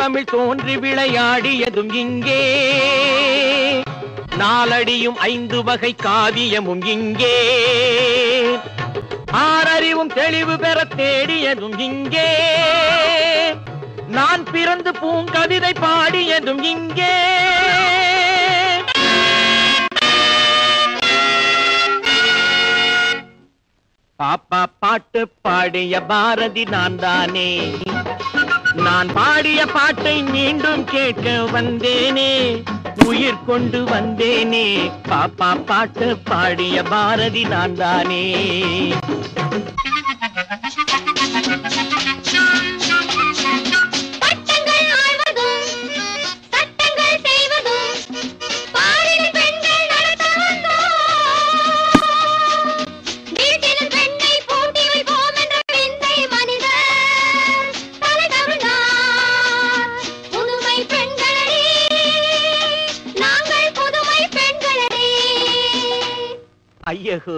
தமிழ் தோன்றி விளையாடியதும் இங்கே நாலடியும் ஐந்து வகை காவியமும் இங்கே ஆறறிவும் தெளிவு பெற தேடியதும் இங்கே நான் பிறந்து பூங்கவிதை பாடியதும் இங்கே பாப்பா பாட்டு பாடிய பாரதி நான் தானே நான் பாடிய பாட்டை மீண்டும் கேட்க வந்தேனே உயிர் கொண்டு வந்தேனே பாப்பா பாட்டு பாடிய பாரதி நான் தானே சட்டங்கள் ஆழ்வதும் சட்டங்கள் செய்வதும் பாரில் பெண்கள் நடத்த வந்தோம் வீட்டில் பெண்ணை பூட்டி வைப்போம் என்ற விந்தை மனிதர் தலை கவிழ்ந்தார் புதுமை பெண்களே நாங்கள் புதுமை பெண்களே ஐயகோ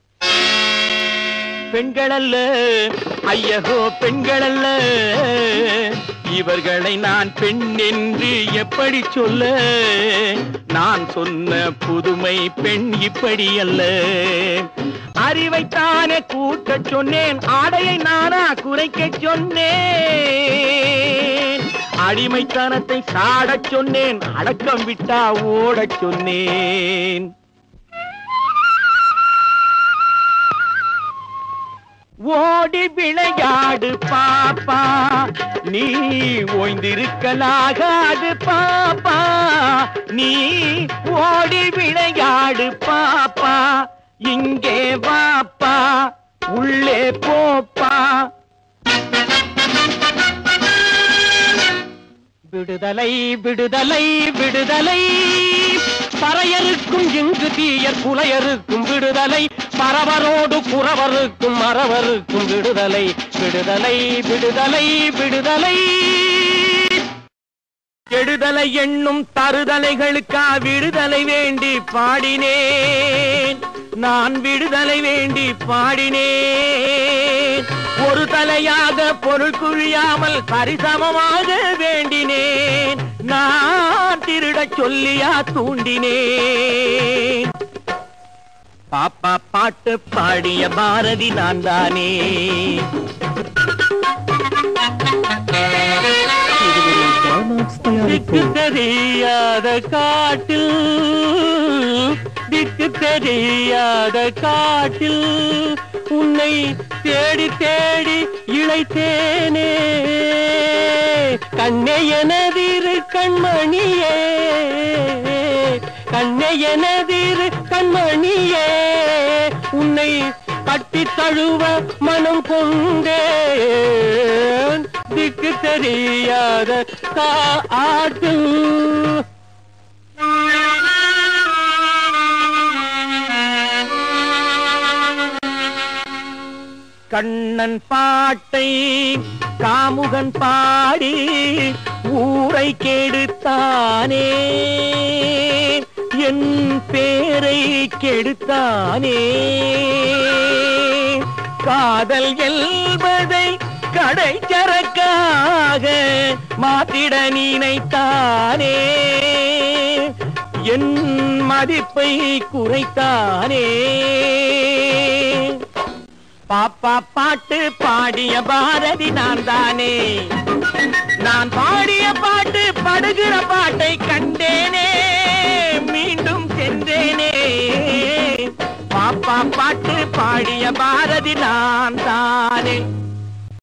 பெண்களல்ல ஐயகோ பெண்களல்ல இவர்களை நான் பெண் என்று எப்படி சொல்ல நான் சொன்ன புதுமை பெண் இப்படி அல்ல அறிவைத்தானே கூட்டச் சொன்னேன் ஆடையை நானா குறைக்கச் சொன்னேன் அடிமைத்தனத்தை சாடச் சொன்னேன் அடக்கம் விட்டா ஓடச் சொன்னேன் ஓடி விளையாடு பாப்பா நீ ஓய்ந்திருக்கலாகாது பாப்பா நீ ஓடி விளையாடு பாப்பா இங்கே வாப்பா உள்ளே போப்பா விடுதலை விடுதலை விடுதலை பறையருக்கும் இங்கு தீயர் புலையருக்கும் விடுதலை பரவரோடு புறவருக்கும் மறவருக்கும் விடுதலை விடுதலை விடுதலை விடுதலை கெடுதலை எண்ணும் தருதலைகளுக்கா விடுதலை வேண்டி பாடினேன் நான் விடுதலை வேண்டி பாடினேன் ஒரு தலையாக பொருள் குழியாமல் சரிசமமாக வேண்டினேன் நான் திருடச் சொல்லியா தூண்டினேன் பாப்பா பாட்டு பாடிய பாரதி நான் தானே திக்கு தெரியாத காட்டில் திக்கு தெரியாத காட்டில் உன்னை தேடி தேடி இழைத்தேனே கண்ணே எனதிரு கண்மணியே கண்ணே எனதிரு கண்மணியே உன்னை கட்டி தழுவ மனம் கொண்டேன் திக்கு தெரியாத காட்டு கண்ணன் பாட்டை காமுகன் பாடி ஊரை கெடுத்தானே என் பேரை கெடுத்தானே காதல் என்பதை கடை சரக்காக மாற்றிட நினைத்தானே என் மதிப்பை குறைத்தானே பாப்பா பாட்டு பாடிய பாரதி நான் தானே நான் பாடிய பாட்டு படுகிற பாட்டை கண்டேனே மீண்டும் சென்றேனே பாப்பா பாட்டு பாடிய பாரதி நான் தானே